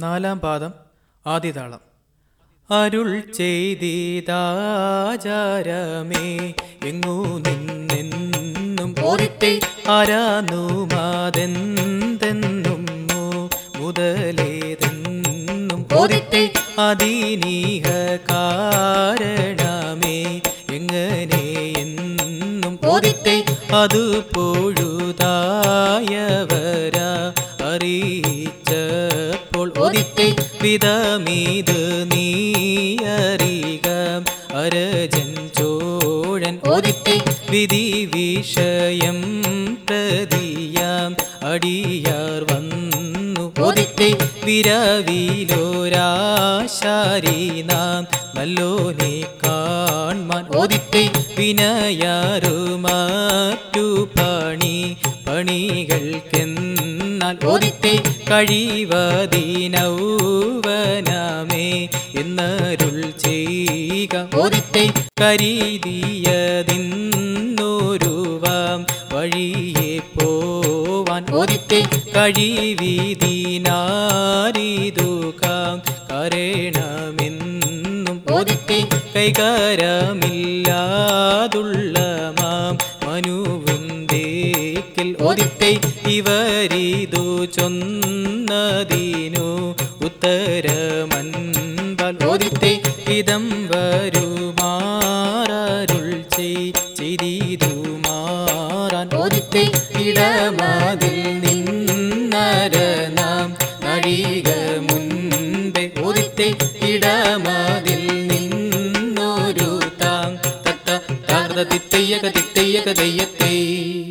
നാലാം പാദം ആദിതാളം അരുൾ ചെയ്തിതാചാരമേ എങ്ങു നിന്നെന്നും ഓദിത്തെ ആരാനുമാതെന്തെന്നും മുതലേതെന്നും ഓദിത്തെ അതിനീഹ കാരണമേ എങ്ങനെയെന്നും ഓദിത്തെ അത് പൊഴുതായവരാ അറിയിച്ചപ്പോൾ ഓദിത്തെ വിധമീത് നീ അറിക അരജൻ ചോഴൻ ഓദിത്തെ വിധി വിഷയം പ്രതിയാം അടിയാർ വന്നു ഓദിത്തെ വിരവിലോരാശാരി നാം നല്ലോനെ കാൺമാൻ ഓദിത്തെ വിനയാറു മാറ്റു പണി പണികൾക്കെന്നാൽ ഓദിത്തെ കഴിവതിനൗവനമേ എന്നരുൾ ചെയ്യുക ഓദിത്തെ കരീതിയതിന്നൊരുവാം വഴിയെ പോവാൻ ഓദിത്തെ കഴിവിതിനാരിതുകാം കരണമെന്നും ഓദിത്തെ കൈകാരമില്ലാതുള്ള മാം മനുവുണ്ടേക്കിൽ ഓദിത്തെ ഇവരിതു ചൊന്നതിനു ഉത്തരമൻപാൽ ഓദിത്തെ ഇതം വരുമാറരുൾ ചെയ്തു മാറാൻ ഓദിത്തെ ഇടമതിൽ നിന്നര നാം നഴിക മുൻപേ ഓദിത്തെ ഇടമതിൽ നിന്നൊരു താങ് തത്ത താർത തിത്തയ്യക തിത്തയ്യക തെയ്യത്തേ